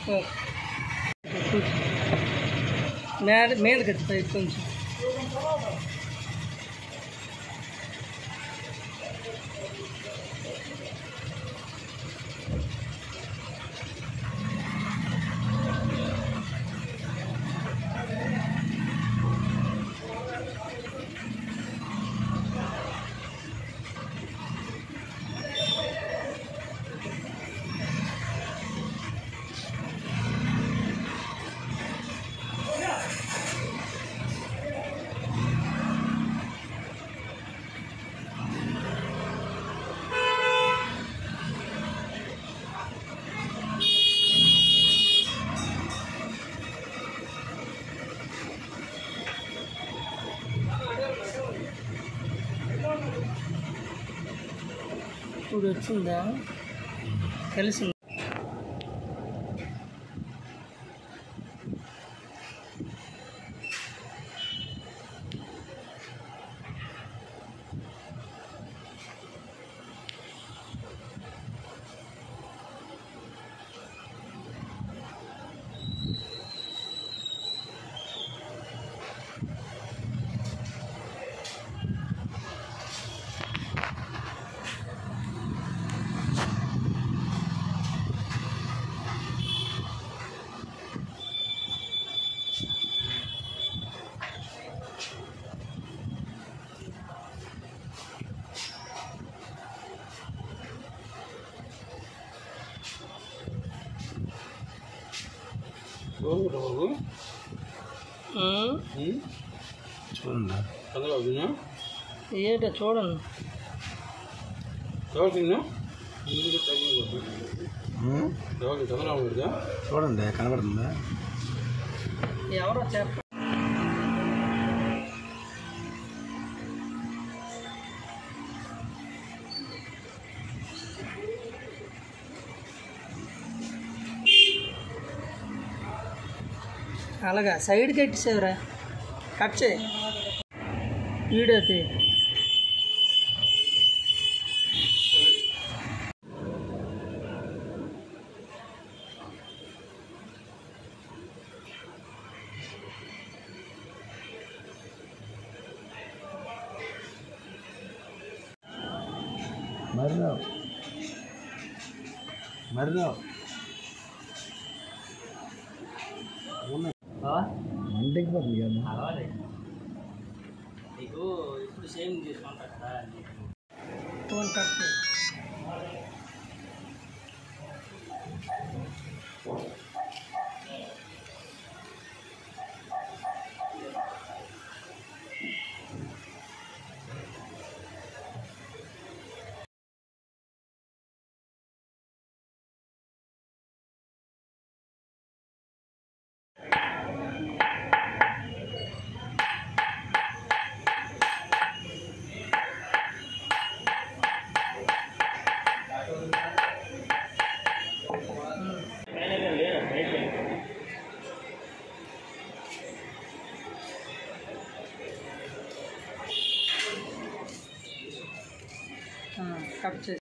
మేడ మీదకి ఎత్తి పైకి కొంచెం ఇప్పుడు వచ్చిందా కలిసింది బాబు ఉమ్, చూడండి చంద్రబాబు తిన్నా ఏంటో చూడండి ఎవరు తిన్నా ఎవరు చంద్రబాబు గారిదా చూడండి కనబడుతుందా ఎవరో చెప్ప అలాగా సైడ్కి ఎట్టేసేవరా కట్ చేయి వీడియో తీ మర్రావు మర్రావు వంటికి పోతుంది కదా నీకు ఇప్పుడు షేవింగ్ చేసుకుంటా కదా ఫోన్ కట్ చేయి కట్ చేసి